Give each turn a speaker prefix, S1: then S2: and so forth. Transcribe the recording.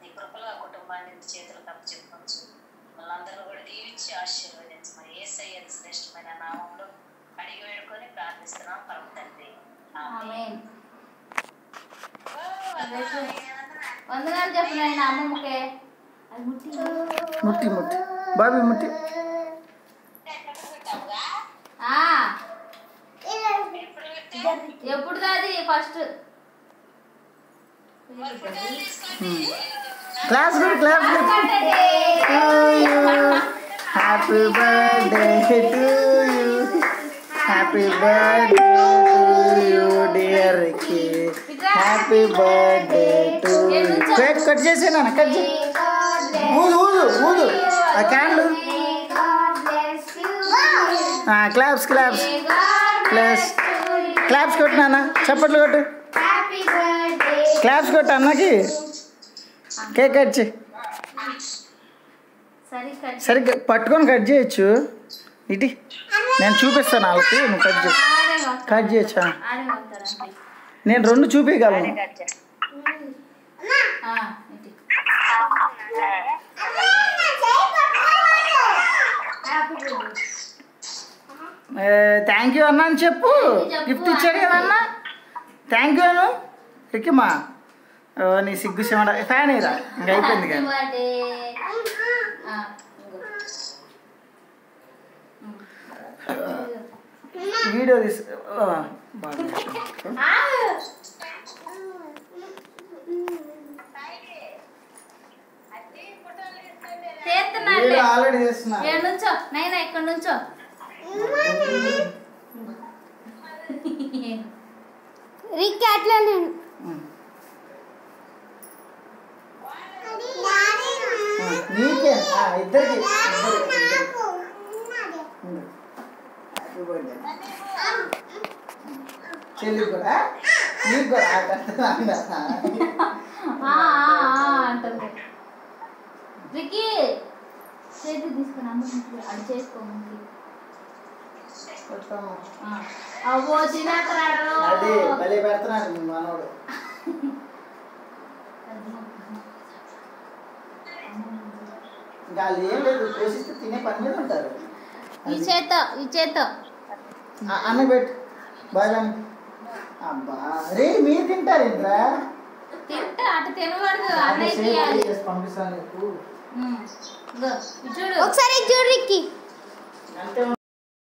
S1: నీ కృపలో ఆ కుటుంబాన్ని నీ చేతులకు అప్పచెప్పవచ్చు వాళ్ళందరూ కూడా దీవించి ఆశీర్వదించమని ఏసయ్య శ్రేష్టమైన నామంలో అడిగి వేడుకొని ప్రార్థిస్తున్నాం పరమ తండ్రి ఆమేన్.
S2: ఆమేన్ వందనాలు చెప్పు నాయన అమ్మమ్మకే అది ముట్టి
S3: ముట్టి ముట్టి బాబీ ముట్టి
S2: ఆ, ఎప్పుడు అది first
S3: class good class good happy birthday to you happy birthday to you dear కి happy birthday to you cake cut చేసేనా కట్ చేయి ఊదు ఊదు ఊదు ఆ క్యాండ్లు క్లాప్స్ క్లాప్స్ క్లాప్స్ క్లాప్స్ కొట్టు నాన్న చప్పట్లు కొట్టు క్లాప్స్ కొట్టు అన్నకి కేక్ కట్ చేయి
S2: సరే కట్
S3: సరిగ్గా పట్టుకొని కట్ చేయొచ్చు ఇటీ నేను చూపిస్తాను వాళ్ళకి నువ్వు కట్ చేయి
S2: ఆడే వస్తా-
S3: కట్ చేయొచ్చా
S2: ఆడే వస్తారండి
S3: నేను రెండు చూపించగలను
S2: ఆ, ఇది.
S3: థ్యాంక్ యూ అన్న అని చెప్పు
S2: చెప్పు.
S3: గిఫ్ట్ ఇచ్చాడు కదా అన్న థ్యాంక్ యూ అను ఎక్కిమా ఓ, నీ సిగ్గు సిమడ ఫ్యాన్ ఇరా ఇంకా అయిపోయింది కానీ
S2: Happy birthday. ఆ, ఇంకో.
S3: వీడియో తీసు ఓ, బాగా.
S2: చేస్తున్నానులే.
S3: వీడియో ఆల్రెడీ చేస్తున్నా
S2: ఇక్కడ నుంచో నైనా ఇక్కడ నుంచో
S4: రిక్ అట్లనే
S3: ఉం. ఆ, నీకే ఆ, ఇద్దరికి ఇద్దరికి, ఇద్దరికి. ఉండు. హ్యాపీ బర్త్డే చెల్లికి కూడా నీకు కూడా ఆ, కట్టనా?
S2: ఆ, ఆ, ఆ అంటుంది వికీ చేతి తీసుకుని అమ్మ అది చేసుకో ముందుకి.
S3: కొడతాము.
S2: ఆ. అవ్వో తినకరాడు
S3: అది భలే పెడుతున్నాడు మీ మనోడు ఇంకా వాళ్ళు ఏం లేదు పోషిస్తే తినే పని మీద ఉంటారు
S2: ఈ చేత ఈ చేత
S3: ఆ, అన్న పెట్టు బాగా అబ్బా రే మీరు తింటారు ఏంట్రా
S2: తింటా అటు తినకూడదు
S3: అదే
S2: అన్నయ్య
S3: సేమ్
S2: తీయాలి
S3: చేసి పంపిస్తాను నీకు
S2: ఉమ్. ఇగో, ఇది చూడు
S4: ఒకసారి చూడు రిక్కి
S3: అంతే